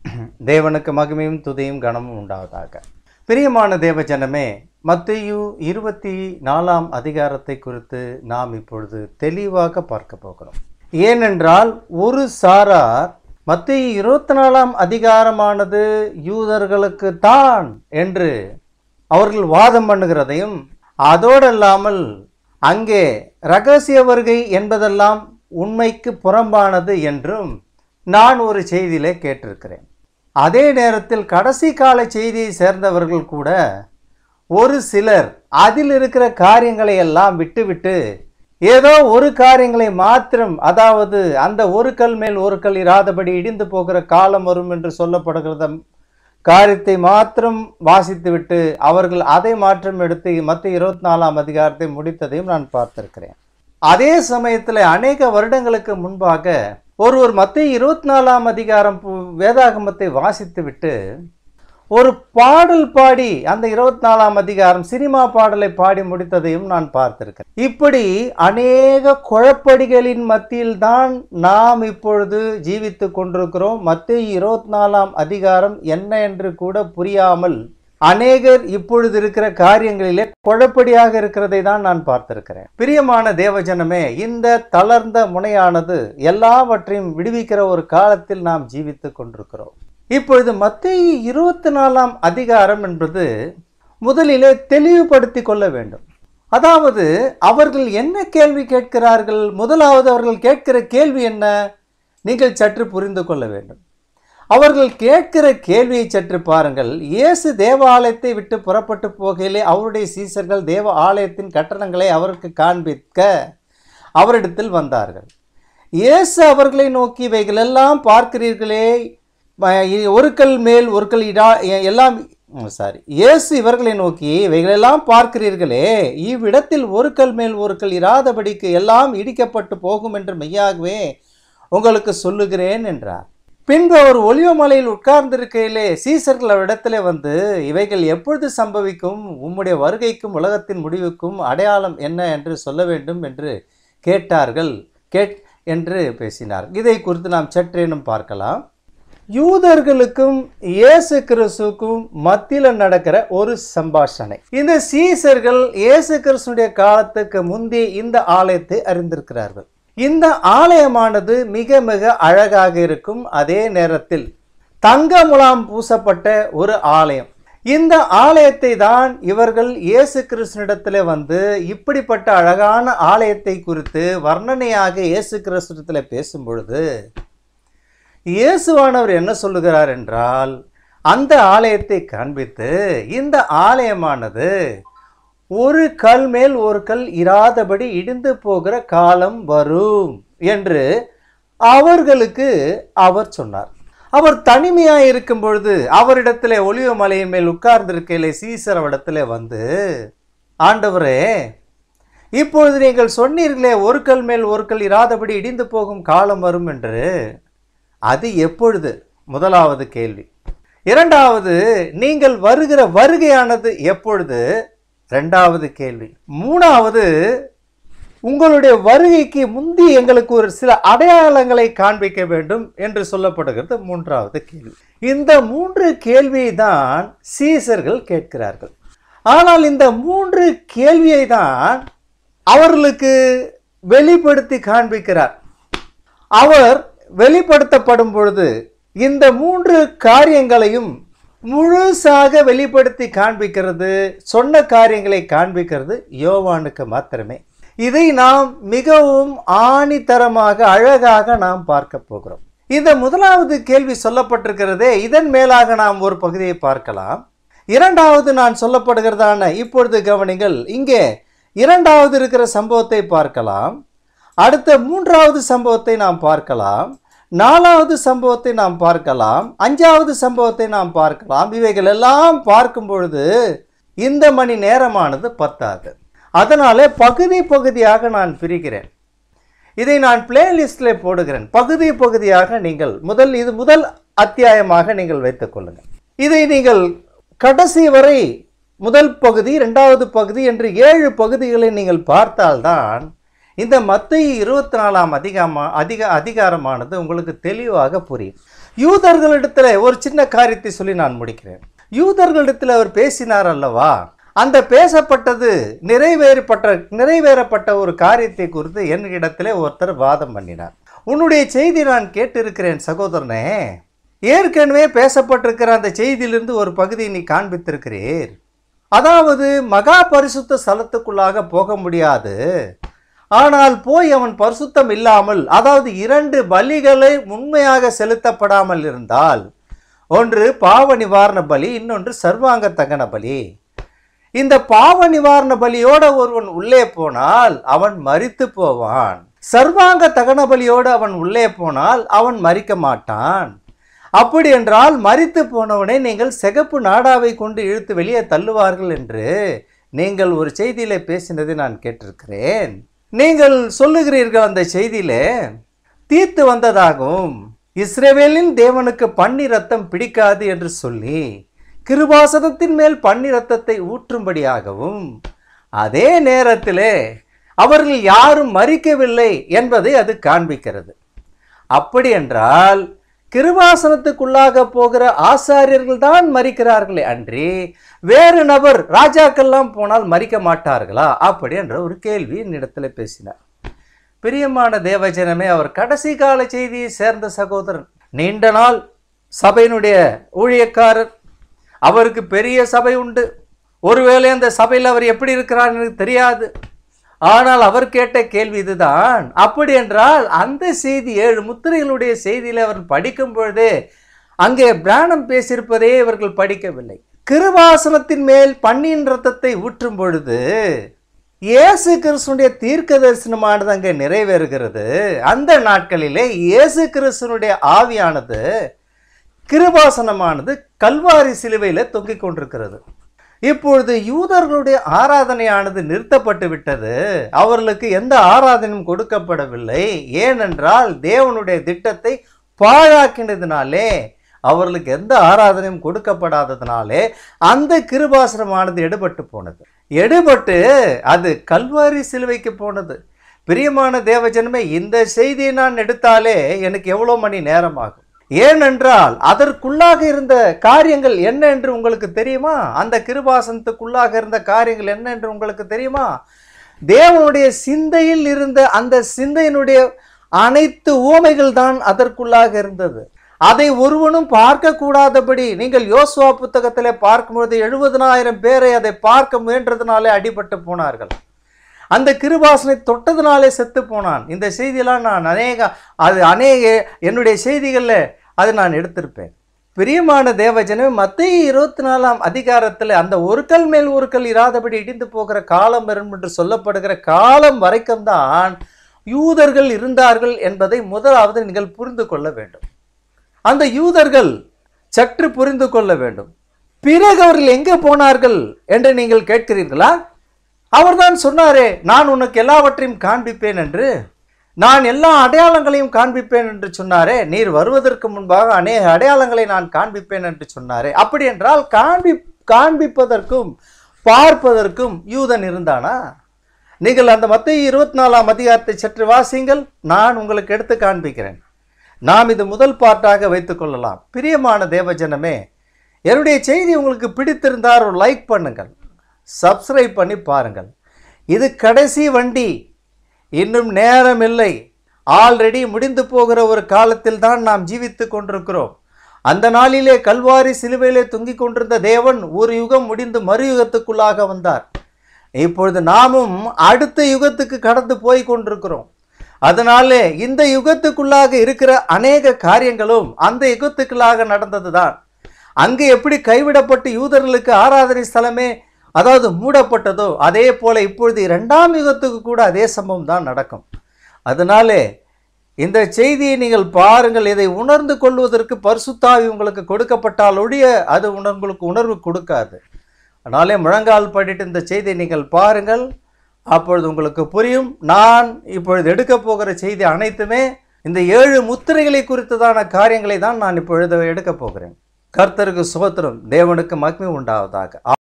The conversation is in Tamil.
தேவனுக்கு மகிமையும் துதியும் கனமும் உண்டாவதாக பிரியமான தேவ ஜனமே மத்தேயு இருபத்தி நாலாம் அதிகாரத்தை குறித்து நாம் இப்பொழுது தெளிவாக பார்க்க போகிறோம் ஏனென்றால் ஒரு சாரார் மத்திய இருபத்தி நாலாம் அதிகாரமானது யூதர்களுக்கு தான் என்று அவர்கள் வாதம் பண்ணுகிறதையும் அதோடல்லாமல் அங்கே ரகசிய வருகை என்பதெல்லாம் உண்மைக்கு புறம்பானது என்றும் நான் ஒரு செய்தியிலே கேட்டிருக்கிறேன் அதே நேரத்தில் கடைசி கால செய்தியை சேர்ந்தவர்கள் கூட ஒரு சிலர் அதில் இருக்கிற காரியங்களை எல்லாம் விட்டுவிட்டு ஏதோ ஒரு காரியங்களை மாத்திரம் அதாவது அந்த ஒரு கல் மேல் ஒரு கல் இராதபடி இடிந்து போகிற காலம் வரும் என்று சொல்லப்படுகிறத காரியத்தை மாத்திரம் வாசித்துவிட்டு அவர்கள் அதை மாற்றம் எடுத்து மற்ற இருபத்தி நாலாம் அதிகாரத்தை முடித்ததையும் நான் பார்த்திருக்கிறேன் அதே சமயத்தில் அநேக வருடங்களுக்கு முன்பாக ஒருவர் மத்திய இருபத்தி நாலாம் அதிகாரம் பு- வேதாகமத்தை வாசித்துவிட்டு ஒரு பாடல் பாடி அந்த இருபத்தி நாலாம் அதிகாரம் சினிமா பாடலை பாடி முடித்ததையும் நான் பார்த்திருக்கிறேன் இப்படி அநேக குழப்படிகளின் மத்தியில் தான் நாம் இப்பொழுது ஜீவித்து கொண்டிருக்கிறோம் மத்திய இருபத்தி நாலாம் அதிகாரம் என்ன என்று கூட புரியாமல் அநேகர் இப்பொழுது இருக்கிற காரியங்களிலே குழப்படியாக இருக்கிறதை தான் நான் பார்த்திருக்கிறேன் பிரியமான தேவஜனமே இந்த தளர்ந்த முனையானது எல்லாவற்றையும் விடுவிக்கிற ஒரு காலத்தில் நாம் ஜீவித்துக் கொண்டிருக்கிறோம் இப்பொழுது மத்திய இருபத்தி நாலாம் அதிகாரம் என்பது முதலிலே தெளிவுபடுத்திக் கொள்ள வேண்டும் அதாவது அவர்கள் என்ன கேள்வி கேட்கிறார்கள் முதலாவது அவர்கள் கேட்கிற கேள்வி என்ன நீங்கள் சற்று புரிந்து கொள்ள வேண்டும் அவர்கள் கேட்கிற கேள்வியை சற்று பாருங்கள் இயேசு தேவாலயத்தை விட்டு புறப்பட்டு போகையிலே அவருடைய சீசர்கள் தேவ ஆலயத்தின் கட்டணங்களை அவருக்கு காண்பிக்க அவரிடத்தில் வந்தார்கள் இயேசு அவர்களை நோக்கி இவைகளெல்லாம் பார்க்கிறீர்களே ம- ஒரு கல் மேல் ஒரு கல் இடா எ- எல்லாம் சாரி இயேசு இவர்களை நோக்கி இவைகளெல்லாம் பார்க்கிறீர்களே இவ்விடத்தில் ஒரு கல் மேல் ஒரு கல் இராதபடிக்கு எல்லாம் இடிக்கப்பட்டு போகும் என்று மெய்யாகவே உங்களுக்கு சொல்லுகிறேன் என்றார் பின்பு அவர் ஒலிவ மலையில் உட்கார்ந்திருக்கையிலே சீசர்கள் அவரிடத்திலே வந்து இவைகள் எப்பொழுது சம்பவிக்கும் உம்முடைய வருகைக்கும் உலகத்தின் முடிவுக்கும் அடையாளம் என்ன என்று சொல்ல வேண்டும் என்று கேட்டார்கள் கேட் என்று பேசினார் இதை குறித்து நாம் சற்றேனும் பார்க்கலாம் யூதர்களுக்கும் இயேசு கிறிஸ்துவுக்கும் மத்தியில் நடக்கிற ஒரு சம்பாஷணை இந்த சீசர்கள் இயேசு கிறிஸ்துடைய காலத்துக்கு முந்தைய இந்த ஆலயத்தை அறிந்திருக்கிறார்கள் இந்த ஆலயமானது மிக மிக அழகாக இருக்கும் அதே நேரத்தில் தங்க முலாம் பூசப்பட்ட ஒரு ஆலயம் இந்த ஆலயத்தை தான் இவர்கள் இயேசு கிறிஸ்துனிடத்தில் வந்து இப்படிப்பட்ட அழகான ஆலயத்தை குறித்து வர்ணனையாக இயேசு கிறிஸ்துனிடத்தில் பேசும் பொழுது இயேசுவானவர் என்ன சொல்லுகிறார் என்றால் அந்த ஆலயத்தை காண்பித்து இந்த ஆலயமானது ஒரு கல் மேல் ஒரு கல் இராதபடி இடிந்து போகிற காலம் வரும் என்று அவர்களுக்கு அவர் சொன்னார் அவர் தனிமையாக இருக்கும் பொழுது அவரிடத்திலே ஒளிவ மலையின் மேல் உட்கார்ந்திருக்கையிலே சீசர் அவரிடத்திலே வந்து ஆண்டவரே இப்பொழுது நீங்கள் சொன்னீர்களே ஒரு கல் மேல் ஒரு கல் இராதபடி இடிந்து போகும் காலம் வரும் என்று அது எப்பொழுது முதலாவது கேள்வி இரண்டாவது நீங்கள் வருகிற வருகையானது எப்பொழுது ரெண்டாவது கேள்வி மூணாவது உங்களுடைய வருகைக்கு முந்தி எங்களுக்கு ஒரு சில அடையாளங்களை காண்பிக்க வேண்டும் என்று சொல்லப்படுகிறது மூன்றாவது கேள்வி இந்த மூன்று கேள்வியை தான் சீசர்கள் கேட்கிறார்கள் ஆனால் இந்த மூன்று கேள்வியை தான் அவர்களுக்கு வெளிப்படுத்தி காண்பிக்கிறார் அவர் வெளிப்படுத்தப்படும் பொழுது இந்த மூன்று காரியங்களையும் முழுசாக வெளிப்படுத்தி காண்பிக்கிறது சொன்ன காரியங்களை காண்பிக்கிறது யோவானுக்கு மாத்திரமே இதை நாம் மிகவும் ஆணித்தரமாக அழகாக நாம் பார்க்க போகிறோம் இந்த முதலாவது கேள்வி சொல்லப்பட்டிருக்கிறதே இதன் மேலாக நாம் ஒரு பகுதியை பார்க்கலாம் இரண்டாவது நான் சொல்லப்படுகிறதான இப்பொழுது கவனிங்கள் இங்கே இரண்டாவது இருக்கிற சம்பவத்தை பார்க்கலாம் அடுத்த மூன்றாவது சம்பவத்தை நாம் பார்க்கலாம் நாலாவது சம்பவத்தை நாம் பார்க்கலாம் அஞ்சாவது சம்பவத்தை நாம் பார்க்கலாம் இவைகள் எல்லாம் பார்க்கும் பொழுது இந்த மணி நேரமானது பத்தாது அதனாலே பகுதி பகுதியாக நான் பிரிக்கிறேன் இதை நான் பிளேலிஸ்டில் போடுகிறேன் பகுதி பகுதியாக நீங்கள் முதல் இது முதல் அத்தியாயமாக நீங்கள் வைத்துக் கொள்ளுங்கள் இதை நீங்கள் கடைசி வரை முதல் பகுதி இரண்டாவது பகுதி என்று ஏழு பகுதிகளை நீங்கள் பார்த்தால்தான் இந்த மத்திய இருபத்தி நாலாம் அதிகமா அதிக அதிகாரமானது உங்களுக்கு தெளிவாக புரியும் யூதர்களிடத்துல ஒரு சின்ன காரியத்தை சொல்லி நான் முடிக்கிறேன் யூதர்களிடத்தில் அவர் பேசினார் அல்லவா அந்த பேசப்பட்டது நிறைவேறப்பட்ட நிறைவேறப்பட்ட ஒரு காரியத்தை குறித்து என்னிடத்திலே ஒருத்தர் வாதம் பண்ணினார் உன்னுடைய செய்தி நான் கேட்டிருக்கிறேன் சகோதரனே ஏற்கனவே பேசப்பட்டிருக்கிற அந்த செய்தியிலிருந்து ஒரு பகுதியை நீ காண்பித்திருக்கிறீர் அதாவது மகா பரிசுத்த ஸ்தலத்துக்குள்ளாக போக முடியாது ஆனால் போய் அவன் பரிசுத்தம் இல்லாமல் அதாவது இரண்டு பலிகளை உண்மையாக செலுத்தப்படாமல் இருந்தால் ஒன்று பாவ நிவாரண பலி இன்னொன்று சர்வாங்க தகன பலி இந்த பாவ நிவாரண பலியோட ஒருவன் உள்ளே போனால் அவன் மரித்து போவான் சர்வாங்க தகன பலியோடு அவன் உள்ளே போனால் அவன் மறிக்க மாட்டான் அப்படி என்றால் மரித்து போனவனை நீங்கள் சிகப்பு நாடாவை கொண்டு இழுத்து வெளியே தள்ளுவார்கள் என்று நீங்கள் ஒரு செய்தியில பேசினதை நான் கேட்டிருக்கிறேன் நீங்கள் சொல்லுகிறீர்கள் அந்த செய்தியிலே தீர்த்து வந்ததாகவும் இஸ்ரேவேலின் தேவனுக்கு பன்னி ரத்தம் பிடிக்காது என்று சொல்லி கிருபாசனத்தின் மேல் பன்னி ரத்தத்தை ஊற்றும்படியாகவும் அதே நேரத்திலே அவர்கள் யாரும் மறிக்கவில்லை என்பதை அது காண்பிக்கிறது அப்படி என்றால் கிருபாசனத்துக்குள்ளாக போகிற ஆசாரியர்கள் தான் மறிக்கிறார்களே அன்றி வேறு நபர் ராஜாக்கள்லாம் போனால் மறிக்க மாட்டார்களா அப்படி என்ற ஒரு கேள்வி என்னிடத்துல பேசினார் பிரியமான தேவஜனமே அவர் கடைசி கால செய்தியை சேர்ந்த சகோதரன் நீண்ட நாள் சபையினுடைய ஊழியக்காரர் அவருக்கு பெரிய சபை உண்டு ஒருவேளை அந்த சபையில் அவர் எப்படி இருக்கிறார் எனக்கு தெரியாது ஆனால் அவர் கேட்ட கேள்வி இதுதான் அப்படி என்றால் அந்த செய்தி ஏழு முத்திரைகளுடைய செய்தியில் அவர் படிக்கும் பொழுதே அங்கே பிராணம் பேசியிருப்பதே இவர்கள் படிக்கவில்லை கிருபாசனத்தின் மேல் பன்னியின் ரத்தத்தை ஊற்றும் பொழுது இயேசு கிறிஸ்துனுடைய தீர்க்க தரிசனமானது அங்கே நிறைவேறுகிறது அந்த நாட்களிலே இயேசு கிறிஸ்துனுடைய ஆவியானது கிருபாசனமானது கல்வாரி சிலுவையில் தொங்கிக் கொண்டிருக்கிறது இப்பொழுது யூதர்களுடைய ஆராதனையானது நிறுத்தப்பட்டு விட்டது அவர்களுக்கு எந்த ஆராதனையும் கொடுக்கப்படவில்லை ஏனென்றால் தேவனுடைய திட்டத்தை பாழாக்கினதினாலே அவர்களுக்கு எந்த ஆராதனையும் கொடுக்கப்படாததினாலே அந்த கிருபாசனமானது எடுபட்டு போனது எடுபட்டு அது கல்வாரி சிலுவைக்கு போனது பிரியமான தேவஜனமே இந்த செய்தியை நான் எடுத்தாலே எனக்கு எவ்வளோ மணி நேரம் ஆகும் ஏனென்றால் அதற்குள்ளாக இருந்த காரியங்கள் என்ன என்று உங்களுக்கு தெரியுமா அந்த கிருபாசனத்துக்குள்ளாக இருந்த காரியங்கள் என்ன என்று உங்களுக்கு தெரியுமா தேவனுடைய சிந்தையில் இருந்த அந்த சிந்தையினுடைய அனைத்து ஊமைகள் தான் அதற்குள்ளாக இருந்தது அதை ஒருவனும் பார்க்க கூடாதபடி நீங்கள் யோசுவா புத்தகத்திலே பார்க்கும்பொழுது எழுபதனாயிரம் பேரை அதை பார்க்க முயன்றதுனாலே அடிபட்டு போனார்கள் அந்த கிருபாசனை தொட்டதுனாலே செத்து போனான் இந்த செய்தியெல்லாம் நான் அநேக அது அநேக என்னுடைய செய்திகளில் அதை நான் எடுத்திருப்பேன் பிரியமான தேவஜனமே மத்திய இருபத்தி நாலாம் அதிகாரத்தில் அந்த ஒரு கல் மேல் ஒரு கல் இராதபடி இடிந்து போகிற காலம் வரும் என்று சொல்லப்படுகிற காலம் வரைக்கும் தான் யூதர்கள் இருந்தார்கள் என்பதை முதலாவது நீங்கள் புரிந்து கொள்ள வேண்டும் அந்த யூதர்கள் சற்று புரிந்து கொள்ள வேண்டும் பிறகு அவர்கள் எங்கே போனார்கள் என்று நீங்கள் கேட்கிறீர்களா அவர்தான் சொன்னாரே நான் உனக்கு எல்லாவற்றையும் காண்பிப்பேன் என்று நான் எல்லா அடையாளங்களையும் காண்பிப்பேன் என்று சொன்னாரே நீர் வருவதற்கு முன்பாக அநேக அடையாளங்களை நான் காண்பிப்பேன் என்று சொன்னாரே அப்படி என்றால் காண்பி காண்பிப்பதற்கும் பார்ப்பதற்கும் யூதன் இருந்தானா நீங்கள் அந்த மத்திய இருபத்தி நாலாம் அதிகாரத்தை சற்று வாசிங்கள் நான் உங்களுக்கு எடுத்து காண்பிக்கிறேன் நாம் இது முதல் பாட்டாக வைத்துக்கொள்ளலாம் பிரியமான தேவஜனமே என்னுடைய செய்தி உங்களுக்கு பிடித்திருந்தால் ஒரு லைக் பண்ணுங்கள் சப்ஸ்கிரைப் பண்ணி பாருங்கள் இது கடைசி வண்டி இன்னும் நேரம் இல்லை ஆல்ரெடி முடிந்து போகிற ஒரு காலத்தில் தான் நாம் ஜீவித்து கொண்டிருக்கிறோம் அந்த நாளிலே கல்வாரி சிலுவையிலே தொங்கிக் கொண்டிருந்த தேவன் ஒரு யுகம் முடிந்து மறு யுகத்துக்குள்ளாக வந்தார் இப்பொழுது நாமும் அடுத்த யுகத்துக்கு கடந்து போய் கொண்டிருக்கிறோம் அதனாலே இந்த யுகத்துக்குள்ளாக இருக்கிற அநேக காரியங்களும் அந்த யுகத்துக்குள்ளாக நடந்ததுதான் அங்கு எப்படி கைவிடப்பட்டு யூதர்களுக்கு ஆராதனை ஸ்தலமே அதாவது மூடப்பட்டதோ அதே போல இப்பொழுது இரண்டாம் யுகத்துக்கு கூட அதே சம்பவம் தான் நடக்கும் அதனாலே இந்த செய்தியை நீங்கள் பாருங்கள் இதை உணர்ந்து கொள்வதற்கு பரிசுத்தாவி உங்களுக்கு கொடுக்கப்பட்டால் ஒழிய அது உணர் உங்களுக்கு உணர்வு கொடுக்காது அதனாலே முழங்கால் படிட்டு இந்த செய்தியை நீங்கள் பாருங்கள் அப்பொழுது உங்களுக்கு புரியும் நான் இப்பொழுது எடுக்க போகிற செய்தி அனைத்துமே இந்த ஏழு முத்திரைகளை குறித்ததான காரியங்களை தான் நான் இப்பொழுது எடுக்க போகிறேன் கர்த்தருக்கு சோத்திரம் தேவனுக்கு மகிமை உண்டாவதாக